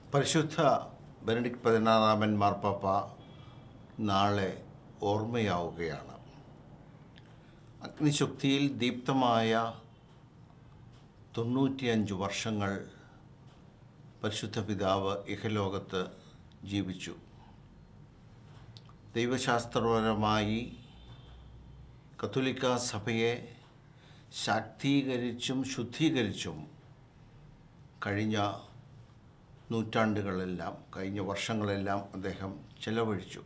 പരിശുദ്ധ ബെനഡിക്ട് പതിനാറാമൻ മാർപ്പാപ്പ നാളെ ഓർമ്മയാവുകയാണ് അഗ്നിശക്തിയിൽ ദീപ്തമായ തൊണ്ണൂറ്റിയഞ്ച് വർഷങ്ങൾ പരിശുദ്ധ പിതാവ് ഇഹലോകത്ത് ജീവിച്ചു ദൈവശാസ്ത്രപരമായി കത്തോലിക്ക സഭയെ ശാക്തീകരിച്ചും ശുദ്ധീകരിച്ചും കഴിഞ്ഞ നൂറ്റാണ്ടുകളെല്ലാം കഴിഞ്ഞ വർഷങ്ങളെല്ലാം അദ്ദേഹം ചെലവഴിച്ചു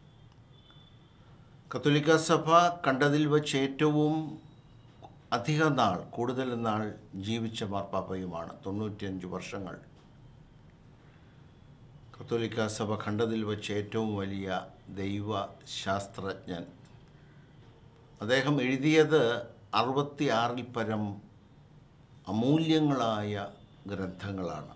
കത്തോലിക്ക സഭ കണ്ടതിൽ വച്ച് ഏറ്റവും അധിക നാൾ കൂടുതൽ നാൾ ജീവിച്ച മാർപ്പാപ്പയുമാണ് തൊണ്ണൂറ്റിയഞ്ച് വർഷങ്ങൾ കത്തോലിക്ക സഭ കണ്ടതിൽ വച്ച് ഏറ്റവും വലിയ ദൈവശാസ്ത്രജ്ഞൻ അദ്ദേഹം എഴുതിയത് അറുപത്തി ആറിൽ പരം അമൂല്യങ്ങളായ ഗ്രന്ഥങ്ങളാണ്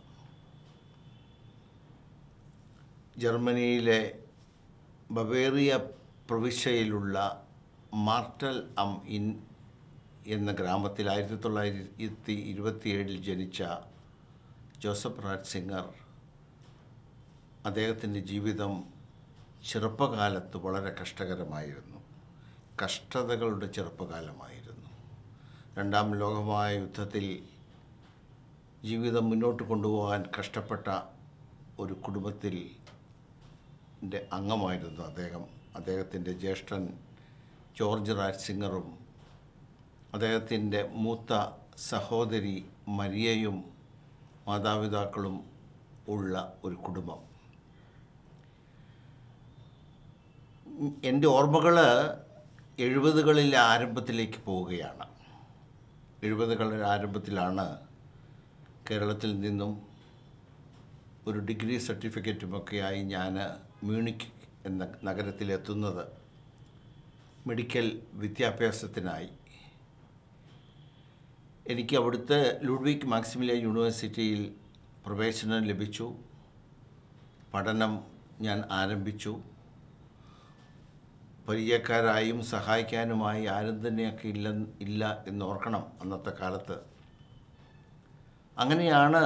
ജർമ്മനിയിലെ ബവേറിയ പ്രവിശ്യയിലുള്ള മാർട്ടൽ അം ഇൻ എന്ന ഗ്രാമത്തിൽ ആയിരത്തി തൊള്ളായിരത്തി ഇരുപത്തിയേഴിൽ ജനിച്ച ജോസഫ് റാറ്റ്സിംഗർ അദ്ദേഹത്തിൻ്റെ ജീവിതം ചെറുപ്പകാലത്ത് വളരെ കഷ്ടകരമായിരുന്നു കഷ്ടതകളുടെ ചെറുപ്പകാലമായിരുന്നു രണ്ടാം ലോകമായ യുദ്ധത്തിൽ ജീവിതം മുന്നോട്ട് കൊണ്ടുപോകാൻ കഷ്ടപ്പെട്ട ഒരു കുടുംബത്തിൽ ൻ്റെ അംഗമായിരുന്നു അദ്ദേഹം അദ്ദേഹത്തിൻ്റെ ജ്യേഷ്ഠൻ ജോർജ് റാറ്റ്സിംഗറും അദ്ദേഹത്തിൻ്റെ മൂത്ത സഹോദരി മരിയയും മാതാപിതാക്കളും ഉള്ള ഒരു കുടുംബം എൻ്റെ ഓർമ്മകൾ എഴുപതുകളിലെ ആരംഭത്തിലേക്ക് പോവുകയാണ് എഴുപതുകളുടെ ആരംഭത്തിലാണ് കേരളത്തിൽ നിന്നും ഒരു ഡിഗ്രി സർട്ടിഫിക്കറ്റുമൊക്കെയായി ഞാൻ മ്യൂണിക് എന്ന നഗരത്തിലെത്തുന്നത് മെഡിക്കൽ വിദ്യാഭ്യാസത്തിനായി എനിക്ക് അവിടുത്തെ ലുഡ്വിക് മാക്സിമിലിയ യൂണിവേഴ്സിറ്റിയിൽ പ്രവേശനം ലഭിച്ചു പഠനം ഞാൻ ആരംഭിച്ചു പരിചയക്കാരായും സഹായിക്കാനുമായി ആരും തന്നെയൊക്കെ ഇല്ല ഇല്ല എന്നോർക്കണം അന്നത്തെ കാലത്ത് അങ്ങനെയാണ്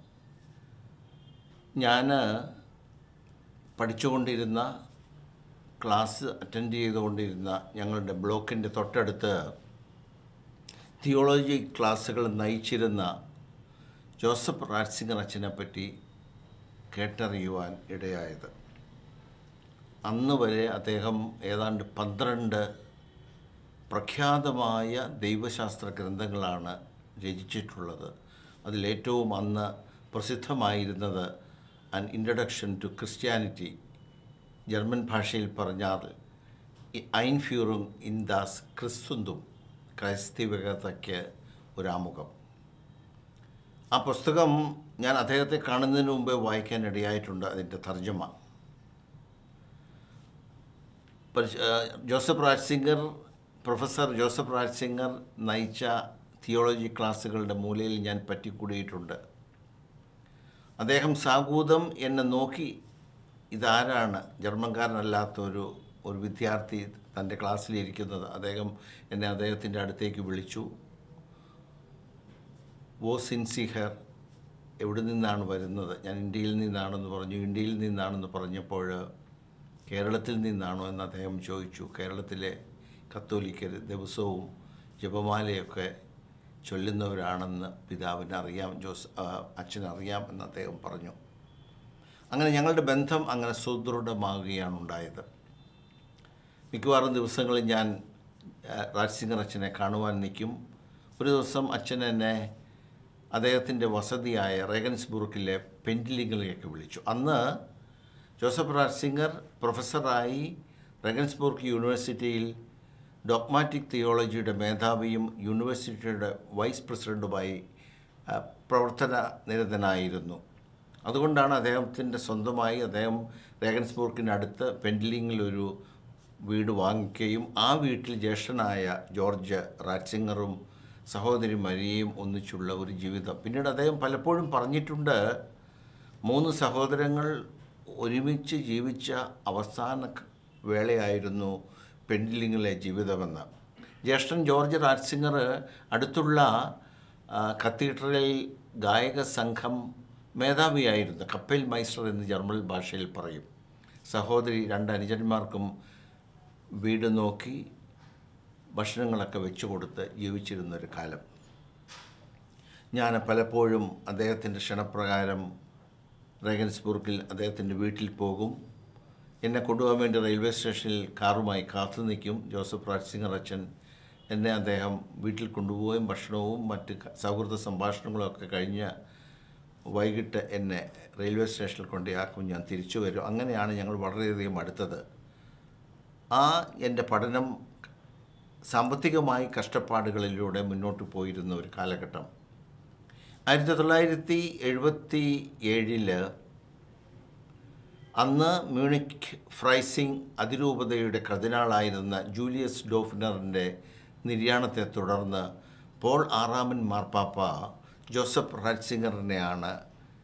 ഞാൻ പഠിച്ചുകൊണ്ടിരുന്ന ക്ലാസ് അറ്റൻഡ് ചെയ്തുകൊണ്ടിരുന്ന ഞങ്ങളുടെ ബ്ലോക്കിൻ്റെ തൊട്ടടുത്ത് തിയോളജി ക്ലാസ്സുകൾ നയിച്ചിരുന്ന ജോസഫ് റാറ്റ്സിംഗർ അച്ഛനെ പറ്റി കേട്ടറിയുവാൻ ഇടയായത് അന്ന് വരെ അദ്ദേഹം ഏതാണ്ട് പന്ത്രണ്ട് പ്രഖ്യാതമായ ദൈവശാസ്ത്ര ഗ്രന്ഥങ്ങളാണ് രചിച്ചിട്ടുള്ളത് അതിലേറ്റവും അന്ന് പ്രസിദ്ധമായിരുന്നത് an introduction to Christianity German ഭാഷയിൽ പറഞ്ഞാൽ ഐൻഫ്യൂറും ഇൻ ദാസ് ക്രിസ്തുന്തും ക്രൈസ്തവികതയ്ക്ക് ഒരാമുഖം ആ പുസ്തകം ഞാൻ അദ്ദേഹത്തെ കാണുന്നതിന് മുമ്പേ വായിക്കാൻ ഇടയായിട്ടുണ്ട് അതിൻ്റെ തർജ്ജമ പരിശ- ആ, Joseph Ratzinger professor Joseph Ratzinger നയിച്ച തിയോളജി ക്ലാസ്സുകളുടെ മൂലയിൽ ഞാൻ പറ്റിക്കൂടിയിട്ടുണ്ട് അദ്ദേഹം സാഗൂതം എന്നെ നോക്കി ഇതാരാണ് ജർമ്മൻകാരനല്ലാത്ത ഒരു ഒരു വിദ്യാർത്ഥി തൻ്റെ ക്ലാസ്സിലിരിക്കുന്നത് അദ്ദേഹം എന്നെ അദ്ദേഹത്തിൻ്റെ അടുത്തേക്ക് വിളിച്ചു വോ സിൻസിഹർ എവിടെ നിന്നാണ് വരുന്നത് ഞാൻ ഇന്ത്യയിൽ നിന്നാണെന്ന് പറഞ്ഞു ഇന്ത്യയിൽ നിന്നാണെന്ന് പറഞ്ഞപ്പോൾ കേരളത്തിൽ നിന്നാണോ എന്ന് അദ്ദേഹം ചോദിച്ചു കേരളത്തിലെ കത്തോലിക്കർ ദിവസവും ജപമാലയൊക്കെ ചൊല്ലുന്നവരാണെന്ന് പിതാവിന് അറിയാം ജോസ് ആ, അച്ഛനറിയാം എന്ന് അദ്ദേഹം പറഞ്ഞു അങ്ങനെ ഞങ്ങളുടെ ബന്ധം അങ്ങനെ സുദൃഢമാകുകയാണ് ഉണ്ടായത് മിക്കവാറും ദിവസങ്ങളിൽ ഞാൻ ആ, രാജ്സിംഗർ അച്ഛനെ കാണുവാൻ നിൽക്കും ഒരു ദിവസം അച്ഛൻ എന്നെ അദ്ദേഹത്തിൻ്റെ വസതിയായ റേഗൻസ്ബുർക്കിലെ പെൻഡിലിംഗിലേക്ക് വിളിച്ചു അന്ന് ജോസഫ് രാജ്സിംഗർ പ്രൊഫസറായി റേഗൻസ്ബുർക്ക് യൂണിവേഴ്സിറ്റിയിൽ ഡോഗ്മാറ്റിക് തിയോളജിയുടെ മേധാവിയും യൂണിവേഴ്സിറ്റിയുടെ വൈസ് പ്രസിഡൻറ്റുമായി ആ, പ്രവർത്തന നിരതനായിരുന്നു അതുകൊണ്ടാണ് അദ്ദേഹത്തിൻ്റെ സ്വന്തമായി അദ്ദേഹം റേഗൻസ്ബൂർക്കിനടുത്ത് പെൻഡിലിങ്ങിലൊരു വീട് വാങ്ങിക്കുകയും ആ വീട്ടിൽ ജ്യേഷ്ഠനായ ജോർജ് റാറ്റ്സിംഗറും സഹോദരി മരിയയും ഒന്നിച്ചുള്ള ഒരു ജീവിതം പിന്നീട് അദ്ദേഹം പലപ്പോഴും പറഞ്ഞിട്ടുണ്ട് മൂന്ന് സഹോദരങ്ങൾ ഒരുമിച്ച് ജീവിച്ച അവസാന ക- വേളയായിരുന്നു പെൻഡിലിങ്ങിലെ ജീവിതമെന്ന് ജ്യേഷ്ഠൻ ജോർജ് റാറ്റ്സിംഗർ അടുത്തുള്ള ആ, കത്തീഡ്രലിൽ ഗായക സംഘം മേധാവിയായിരുന്നു കപ്പൽ മൈസ്റ്റർ എന്ന് ജർമ്മൻ ഭാഷയിൽ പറയും സഹോദരി രണ്ട് അനുജന്മാർക്കും വീട് നോക്കി ഭക്ഷണങ്ങളൊക്കെ വെച്ചു കൊടുത്ത് ജീവിച്ചിരുന്നൊരു കാലം ഞാൻ പലപ്പോഴും അദ്ദേഹത്തിൻ്റെ ക്ഷണപ്രകാരം റേഗൻസ്ബുർഗിൽ അദ്ദേഹത്തിൻ്റെ വീട്ടിൽ പോകും എന്നെ കൊണ്ടുപോകാൻ വേണ്ടി റെയിൽവേ സ്റ്റേഷനിൽ കാറുമായി കാത്തു നിൽക്കും ജോസഫ് രാജ്സിംഗർ അച്ഛൻ എന്നെ അദ്ദേഹം വീട്ടിൽ കൊണ്ടുപോവുകയും ഭക്ഷണവും മറ്റ് ക- സൗഹൃദ സംഭാഷണങ്ങളും ഒക്കെ കഴിഞ്ഞ് വൈകിട്ട് എന്നെ റെയിൽവേ സ്റ്റേഷനിൽ കൊണ്ടുപോയാക്കും ഞാൻ തിരിച്ചു വരും അങ്ങനെയാണ് ഞങ്ങൾ വളരെയധികം അടുത്തത് ആ എൻ്റെ പഠനം സാമ്പത്തികമായി കഷ്ടപ്പാടുകളിലൂടെ മുന്നോട്ട് പോയിരുന്ന ഒരു കാലഘട്ടം ആയിരത്തി തൊള്ളായിരത്തി എഴുപത്തി ഏഴില് അന്ന് മ്യൂണിക് ഫ്രൈസിംഗ് അതിരൂപതയുടെ കർദിനാളായിരുന്ന ജൂലിയസ് ഡോഫ്നറിൻ്റെ നിര്യാണത്തെ തുടർന്ന് പോൾ ആറാമൻ മാർപ്പാപ്പ ജോസഫ് റാറ്റ്സിംഗറിനെയാണ്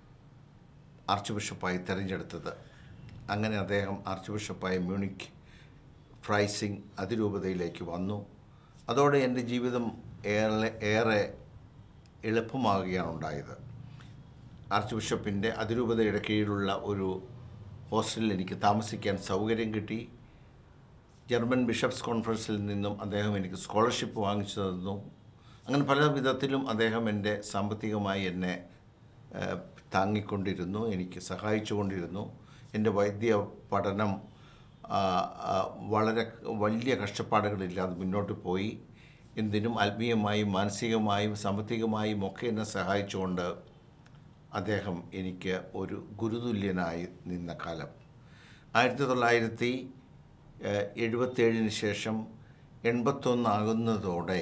ആർച്ച് ബിഷപ്പായി തിരഞ്ഞെടുത്തത് അങ്ങനെ അദ്ദേഹം ആർച്ച് ബിഷപ്പായി മ്യൂണിക് ഫ്രൈസിംഗ് അതിരൂപതയിലേക്ക് വന്നു അതോടെ എൻ്റെ ജീവിതം ഏറെ ഏറെ എളുപ്പമാകുകയാണ് ഉണ്ടായത് ആർച്ച് ബിഷപ്പിൻ്റെ അതിരൂപതയുടെ കീഴിലുള്ള ഒരു ഹോസ്റ്റലിൽ എനിക്ക് താമസിക്കാൻ സൗകര്യം കിട്ടി ജർമ്മൻ ബിഷപ്സ് കോൺഫറൻസിൽ നിന്നും അദ്ദേഹം എനിക്ക് സ്കോളർഷിപ്പ് വാങ്ങിച്ചു തന്നു അങ്ങനെ പല വിധത്തിലും അദ്ദേഹം എൻ്റെ സാമ്പത്തികമായി എന്നെ ഏഹ്, താങ്ങിക്കൊണ്ടിരുന്നു എനിക്ക് സഹായിച്ചുകൊണ്ടിരുന്നു എൻ്റെ വൈദ്യ പഠനം ആ, ആ, വളരെ വലിയ കഷ്ടപ്പാടുകളില്ലാതെ മുന്നോട്ട് പോയി എന്തിനും ആത്മീയമായും മാനസികമായും സാമ്പത്തികമായും ഒക്കെ എന്നെ സഹായിച്ചുകൊണ്ട് അദ്ദേഹം എനിക്ക് ഒരു ഗുരുതുല്യനായി നിന്ന കാലം ആയിരത്തി തൊള്ളായിരത്തി ഏഹ്, എഴുപത്തേഴിന് ശേഷം എൺപത്തൊന്നാകുന്നതോടെ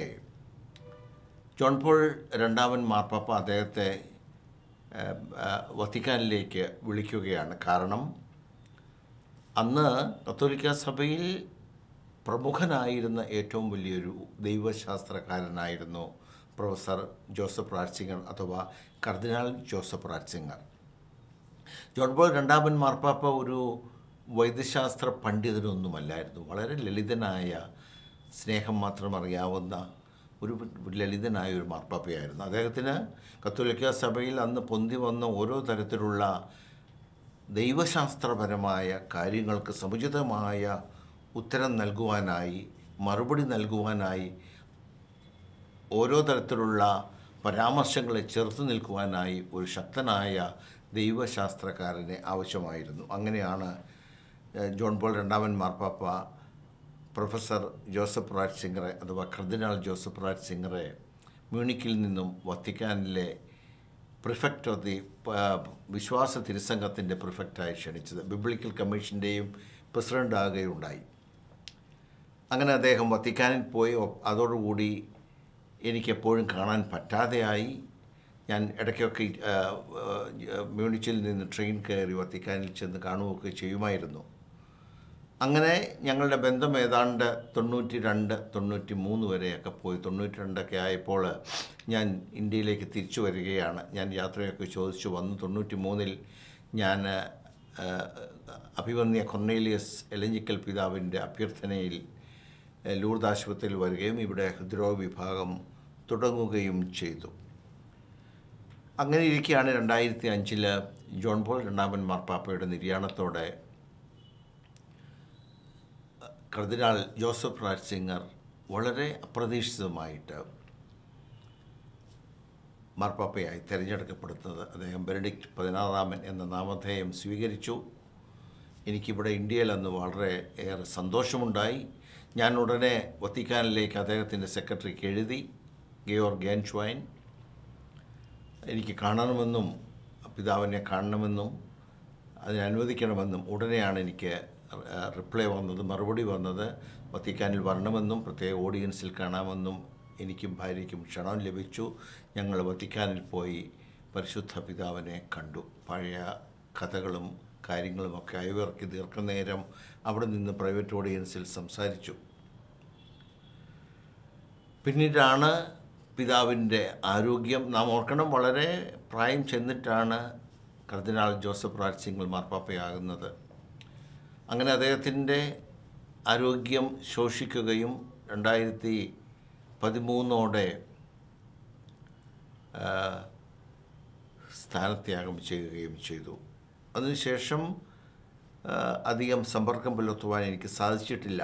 ജോൺ പോൾ രണ്ടാമൻ മാർപ്പാപ്പ അദ്ദേഹത്തെ ഏഹ്, ഏഹ്, വത്തിക്കാനിലേക്ക് വിളിക്കുകയാണ് കാരണം അന്ന് കത്തോലിക്ക സഭയിൽ പ്രമുഖനായിരുന്ന ഏറ്റവും വലിയൊരു ദൈവശാസ്ത്രകാരനായിരുന്നു പ്രൊഫസർ ജോസഫ് റാറ്റ്സിംഗർ അഥവാ കർദിനാൾ ജോസഫ് റാറ്റ്സിംഗർ ജോൺ പോൾ രണ്ടാമൻ മാർപ്പാപ്പ ഒരു വൈദ്യശാസ്ത്ര പണ്ഡിതനൊന്നുമല്ലായിരുന്നു വളരെ ലളിതനായ സ്നേഹം മാത്രം അറിയാവുന്ന ഒരു ലളിതനായ ഒരു മാർപ്പാപ്പയായിരുന്നു അദ്ദേഹത്തിന് കത്തോലിക്ക സഭയിൽ അന്ന് പൊന്തി വന്ന ഓരോ തരത്തിലുള്ള ദൈവശാസ്ത്രപരമായ കാര്യങ്ങൾക്ക് സമുചിതമായ ഉത്തരം നൽകുവാനായി മറുപടി നൽകുവാനായി ഓരോ തരത്തിലുള്ള പരാമർശങ്ങളെ ചെറുത്തു നിൽക്കുവാനായി ഒരു ശക്തനായ ദൈവശാസ്ത്രക്കാരനെ ആവശ്യമായിരുന്നു അങ്ങനെയാണ് ഏഹ്, ജോൺ പോൾ രണ്ടാമൻ മാർപ്പാപ്പ പ്രൊഫസർ ജോസഫ് റാറ്റ് സിംഗറെ അഥവാ കർദിനാൾ ജോസഫ് റാറ്റ് സിംഗറെ മ്യൂണിക്കിൽ നിന്നും വത്തിക്കാനിലെ പ്രിഫക്റ്റ് ഓഫ് ദി വിശ്വാസ തിരുസംഘത്തിൻ്റെ പ്രിഫക്റ്റായി ക്ഷണിച്ചത് ബിബ്ലിക്കൽ കമ്മീഷൻ്റെയും പ്രസിഡൻ്റ് ആകുകയുണ്ടായി അങ്ങനെ അദ്ദേഹം വത്തിക്കാനിൽ പോയി ഒ- അതോടുകൂടി എനിക്ക് എപ്പോഴും കാണാൻ പറ്റാതെയായി ഞാൻ ഇടയ്ക്കൊക്കെ ആ, ആ, മ്യൂണിച്ചിൽ നിന്ന് ട്രെയിൻ കയറി വത്തിക്കാനിൽ ചെന്ന് കാണുകയൊക്കെ ചെയ്യുമായിരുന്നു അങ്ങനെ ഞങ്ങളുടെ ബന്ധം ഏതാണ്ട് തൊണ്ണൂറ്റി രണ്ട് തൊണ്ണൂറ്റി മൂന്ന് വരെയൊക്കെ പോയി തൊണ്ണൂറ്റി രണ്ടൊക്കെ ആയപ്പോൾ ഞാൻ ഇന്ത്യയിലേക്ക് തിരിച്ചു വരികയാണ് ഞാൻ യാത്രയൊക്കെ ചോദിച്ചു വന്നു തൊണ്ണൂറ്റി മൂന്നിൽ ഞാൻ ആ, അഭിമന്യ കൊർണേലിയസ് എലഞ്ഞിക്കൽ പിതാവിൻ്റെ അഭ്യർത്ഥനയിൽ ആ, ലൂർദ് ആശുപത്രിയിൽ വരികയും ഇവിടെ ഹൃദ്രോഗ വിഭാഗം തുടങ്ങുകയും ചെയ്തു അങ്ങനെ ഇരിക്കെയാണ് രണ്ടായിരത്തി അഞ്ചിൽ ജോൺ പോൾ രണ്ടാമൻ മാർപ്പാപ്പയുടെ നിര്യാണത്തോടെ കർദിനാൾ ജോസഫ് റാറ്റ്സിംഗർ വളരെ അപ്രതീക്ഷിതമായിട്ട് മാർപ്പാപ്പയായി തിരഞ്ഞെടുക്കപ്പെടുന്നത് അദ്ദേഹം ബെനഡിക്റ്റ് പതിനാറാമൻ എന്ന നാമധേയം സ്വീകരിച്ചു എനിക്കിവിടെ ഇന്ത്യയിൽ അന്ന് വളരെ ഏറെ സന്തോഷമുണ്ടായി ഞാൻ ഉടനെ വത്തിക്കാനിലേക്ക് അദ്ദേഹത്തിൻ്റെ സെക്രട്ടറിക്ക് എഴുതി ഗിയോർ ഗ്യാൻഷ്വൈൻ എനിക്ക് കാണണമെന്നും പിതാവിനെ കാണണമെന്നും അതിനെ അനുവദിക്കണമെന്നും ഉടനെയാണ് എനിക്ക് റിപ്ലൈ വന്നത് മറുപടി വന്നത് വത്തിക്കാനിൽ വരണമെന്നും പ്രത്യേക ഓഡിയൻസിൽ കാണാമെന്നും എനിക്കും ഭാര്യയ്ക്കും ക്ഷണം ലഭിച്ചു ഞങ്ങൾ വത്തിക്കാനിൽ പോയി പരിശുദ്ധ പിതാവിനെ കണ്ടു പഴയ കഥകളും കാര്യങ്ങളുമൊക്കെ അയവിറക്കി ദീർഘനേരം അവിടെ നിന്ന് പ്രൈവറ്റ് ഓഡിയൻസിൽ സംസാരിച്ചു പിന്നീടാണ് പിതാവിൻ്റെ ആരോഗ്യം നാം ഓർക്കണം വളരെ പ്രായം ചെന്നിട്ടാണ് കർദിനാൾ ജോസഫ് റാറ്റ്സിംഗിൾ മാർപ്പാപ്പയാകുന്നത് അങ്ങനെ അദ്ദേഹത്തിൻ്റെ ആരോഗ്യം ശോഷിക്കുകയും രണ്ടായിരത്തി പതിമൂന്നോടെ സ്ഥാനത്യാഗം ചെയ്യുകയും ചെയ്തു അതിനുശേഷം ആ, അധികം സമ്പർക്കം പുലർത്തുവാൻ എനിക്ക് സാധിച്ചിട്ടില്ല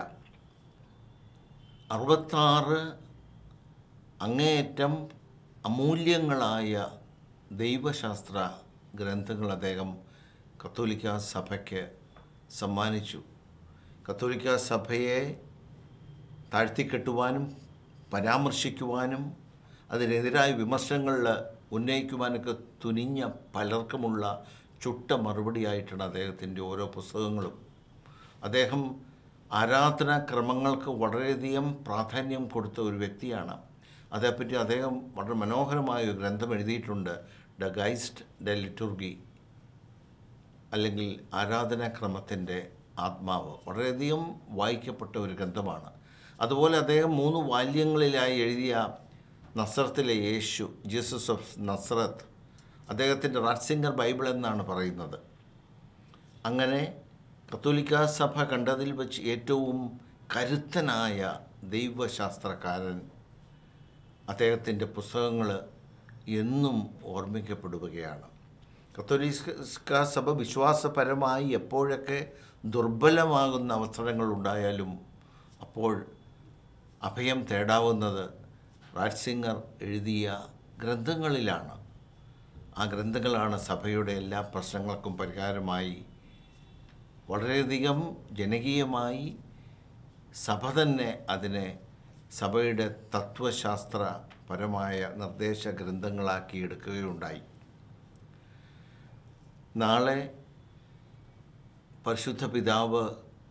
അറുപത്താറ് അങ്ങേയറ്റം അമൂല്യങ്ങളായ ദൈവശാസ്ത്ര ഗ്രന്ഥങ്ങൾ അദ്ദേഹം കത്തോലിക്ക സഭയ്ക്ക് സമ്മാനിച്ചു കത്തോലിക്ക സഭയെ താഴ്ത്തിക്കെട്ടുവാനും പരാമർശിക്കുവാനും അതിനെതിരായ വിമർശനങ്ങൾ ഉന്നയിക്കുവാനൊക്കെ തുനിഞ്ഞ പലർക്കുമുള്ള ചുട്ട മറുപടിയായിട്ടാണ് അദ്ദേഹത്തിൻ്റെ ഓരോ പുസ്തകങ്ങളും അദ്ദേഹം ആരാധനാക്രമങ്ങൾക്ക് വളരെയധികം പ്രാധാന്യം കൊടുത്ത ഒരു വ്യക്തിയാണ് അതേപ്പറ്റി അദ്ദേഹം വളരെ മനോഹരമായ ഒരു ഗ്രന്ഥം എഴുതിയിട്ടുണ്ട് ദ ഗൈസ്റ്റ് ദ ലിറ്റുർഗി അല്ലെങ്കിൽ ആരാധനാക്രമത്തിൻ്റെ ആത്മാവ് വളരെയധികം വായിക്കപ്പെട്ട ഒരു ഗ്രന്ഥമാണ് അതുപോലെ അദ്ദേഹം മൂന്ന് വാല്യങ്ങളിലായി എഴുതിയ നസ്രത്തിലെ യേശു ജീസസ് ഓഫ് നസ്രത്ത് അദ്ദേഹത്തിൻ്റെ റാറ്റ്സിംഗർ ബൈബിൾ എന്നാണ് പറയുന്നത് അങ്ങനെ കത്തോലിക്ക സഭ കണ്ടതിൽ വെച്ച് ഏറ്റവും കരുത്തനായ ദൈവശാസ്ത്രകാരൻ അദ്ദേഹത്തിൻ്റെ പുസ്തകങ്ങൾ എന്നും ഓർമ്മിക്കപ്പെടുകയാണ് കത്തോലിക്ക സഭ വിശ്വാസപരമായി എപ്പോഴൊക്കെ ദുർബലമാകുന്ന അവസരങ്ങൾ ഉണ്ടായാലും അപ്പോൾ അഭയം തേടാവുന്നത് റാറ്റ്സിംഗർ എഴുതിയ ഗ്രന്ഥങ്ങളിലാണ് ആ ഗ്രന്ഥങ്ങളാണ് സഭയുടെ എല്ലാ പ്രശ്നങ്ങൾക്കും പരിഹാരമായി വളരെയധികം ജനകീയമായി സഭ തന്നെ അതിനെ സഭയുടെ തത്വശാസ്ത്രപരമായ നിർദ്ദേശ ഗ്രന്ഥങ്ങളാക്കി എടുക്കുകയുണ്ടായി നാളെ പരിശുദ്ധ പിതാവ്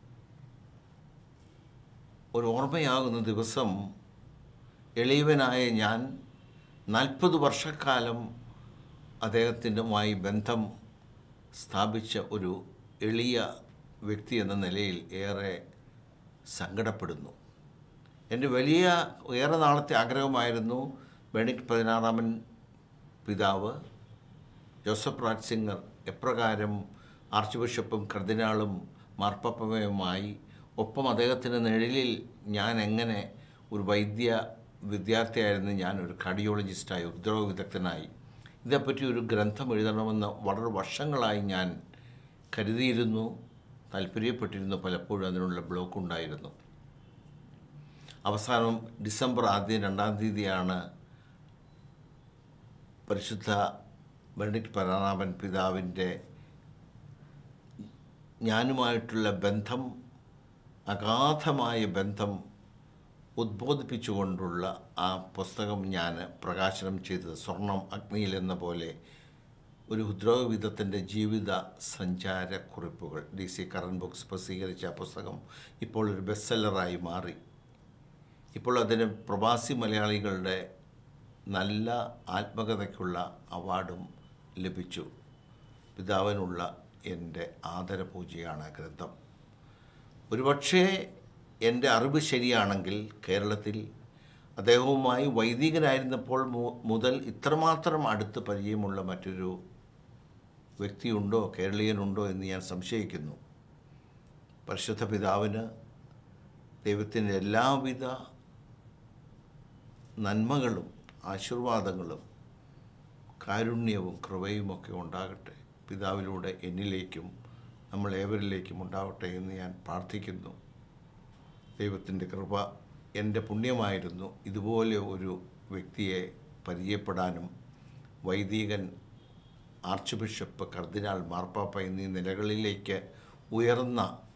ഒരു ഓർമ്മയാകുന്ന ദിവസം എളിയവനായ ഞാൻ നാൽപ്പത് വർഷക്കാലം അദ്ദേഹത്തിൻ്റെമായി ബന്ധം സ്ഥാപിച്ച ഒരു എളിയ വ്യക്തി എന്ന നിലയിൽ ഏറെ സങ്കടപ്പെടുന്നു എൻ്റെ വലിയ ഏറെ നാളത്തെ ആഗ്രഹമായിരുന്നു ബെനിക്ട് പതിനാറാമൻ പിതാവ് ജോസഫ് റാറ്റ്സിംഗർ എപ്രകാരം ആർച്ച് ബിഷപ്പും കർദിനാളും മാർപ്പാപ്പയുമായി ഒപ്പം അദ്ദേഹത്തിൻ്റെ നിഴലിൽ ഞാൻ എങ്ങനെ ഒരു വൈദ്യ വിദ്യാർത്ഥിയായിരുന്നു ഞാൻ ഒരു കാർഡിയോളജിസ്റ്റായി ഉദ്യോഗ വിദഗ്ധനായി ഇതേപ്പറ്റി ഒരു ഗ്രന്ഥം എഴുതണമെന്ന് വളരെ വർഷങ്ങളായി ഞാൻ കരുതിയിരുന്നു താല്പര്യപ്പെട്ടിരുന്നു പലപ്പോഴും അതിനുള്ള ബ്ലോക്ക് ഉണ്ടായിരുന്നു അവസാനം ഡിസംബർ ആദ്യം രണ്ടാം തീയതിയാണ് പരിശുദ്ധ ബെനഡിക്ട് പരനാമൻ പിതാവിൻ്റെ ഞാനുമായിട്ടുള്ള ബന്ധം അഗാധമായ ബന്ധം ഉദ്ബോധിപ്പിച്ചുകൊണ്ടുള്ള ആ പുസ്തകം ഞാൻ പ്രകാശനം ചെയ്തത് സ്വർണം അഗ്നിയിൽ എന്ന പോലെ ഒരു ഉദ്യോഗവിധത്തിൻ്റെ ജീവിത സഞ്ചാരക്കുറിപ്പുകൾ ഡി സി കറൻ ബുക്സ് പ്രസിദ്ധീകരിച്ച ആ പുസ്തകം ഇപ്പോൾ ഒരു ബെസ്റ്റ് സെല്ലറായി മാറി ഇപ്പോൾ അതിന് പ്രവാസി മലയാളികളുടെ നല്ല ആത്മകഥയ്ക്കുള്ള അവാർഡും ലഭിച്ചു പിതാവിനുള്ള എൻ്റെ ആദരപൂജയാണ് ആ ഗ്രന്ഥം ഒരുപക്ഷേ എൻ്റെ അറിവ് ശരിയാണെങ്കിൽ കേരളത്തിൽ അദ്ദേഹവുമായി വൈദികനായിരുന്നപ്പോൾ മു- മുതൽ ഇത്രമാത്രം അടുത്ത് പരിചയമുള്ള മറ്റൊരു വ്യക്തിയുണ്ടോ കേരളീയനുണ്ടോ എന്ന് ഞാൻ സംശയിക്കുന്നു പരിശുദ്ധ പിതാവിന് ദൈവത്തിൻ്റെ എല്ലാവിധ നന്മകളും ആശീർവാദങ്ങളും കാരുണ്യവും കൃപയുമൊക്കെ ഉണ്ടാകട്ടെ പിതാവിലൂടെ എന്നിലേക്കും നമ്മൾ ഏവരിലേക്കും ഉണ്ടാവട്ടെ എന്ന് ഞാൻ പ്രാർത്ഥിക്കുന്നു ദൈവത്തിൻ്റെ കൃപ എൻ്റെ പുണ്യമായിരുന്നു ഇതുപോലെ ഒരു വ്യക്തിയെ പരിചയപ്പെടാനും വൈദികൻ ആർച്ച് ബിഷപ്പ് കർദിനാൾ മാർപ്പാപ്പ എന്നീ നിലകളിലേക്ക് ഉയർന്ന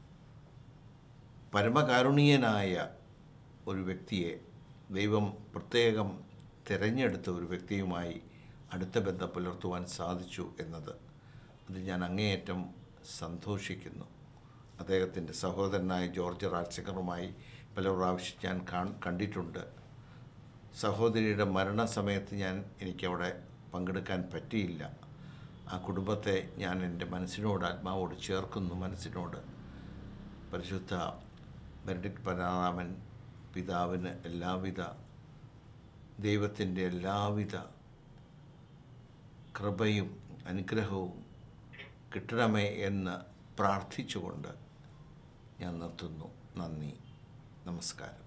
പരമകാരുണീയനായ ഒരു വ്യക്തിയെ ദൈവം പ്രത്യേകം തിരഞ്ഞെടുത്ത ഒരു വ്യക്തിയുമായി അടുത്ത ബന്ധം പുലർത്തുവാൻ സാധിച്ചു എന്നത് അത് ഞാൻ അങ്ങേയറ്റം സന്തോഷിക്കുന്നു അദ്ദേഹത്തിൻ്റെ സഹോദരനായ ജോർജ് റാറ്റ്സിക്കറുമായി പല പ്രാവശ്യം ഞാൻ കാൺ കണ്ടിട്ടുണ്ട് സഹോദരിയുടെ മരണസമയത്ത് ഞാൻ എനിക്കവിടെ പങ്കെടുക്കാൻ പറ്റിയില്ല ആ കുടുംബത്തെ ഞാൻ എൻ്റെ മനസ്സിനോട് ആത്മാവോട് ചേർക്കുന്നു മനസ്സിനോട് പരിശുദ്ധ ബെനഡിക്ട് പരാറാമൻ പിതാവിന് എല്ലാവിധ ദൈവത്തിൻ്റെ എല്ലാവിധ കൃപയും അനുഗ്രഹവും കിട്ടണമേ എന്ന് പ്രാർത്ഥിച്ചുകൊണ്ട് ഞാൻ നിർത്തുന്നു നന്ദി നമസ്കാരം